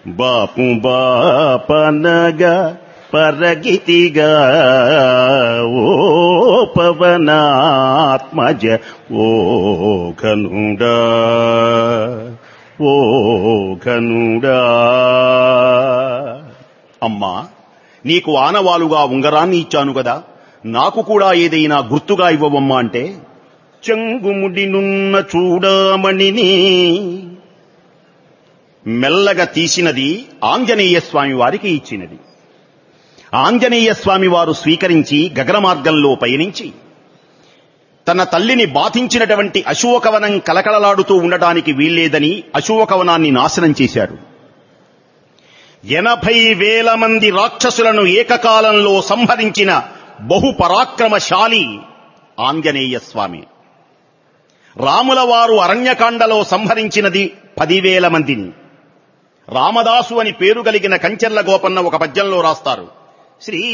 బాపు బాపనగా పరగితిగా ఓ పవనాత్మజ ఓ ఘనుడా ఓ ఘనుడా అమ్మా నీకు ఆనవాలుగా ఉంగరాన్ని ఇచ్చాను కదా నాకు కూడా ఏదైనా గుర్తుగా ఇవ్వవమ్మా అంటే చెంగుముడినున్న చూడామణిని మెల్లగా తీసినది ఆంజనేయ స్వామి వారికి ఇచ్చినది ఆంజనేయ స్వామి వారు స్వీకరించి గగన మార్గంలో పయనించి తన తల్లిని బాధించినటువంటి అశోకవనం కలకలలాడుతూ ఉండటానికి వీల్లేదని అశోకవనాన్ని నాశనం చేశాడు ఎనభై వేల మంది రాక్షసులను ఏకకాలంలో సంహరించిన బహు పరాక్రమశాలి ఆంజనేయ స్వామి రాముల వారు అరణ్యకాండలో సంహరించినది పదివేల మందిని రామదాసు అని పేరు కలిగిన కంచెర్ల గోపన్న ఒక పద్యంలో రాస్తారు శ్రీ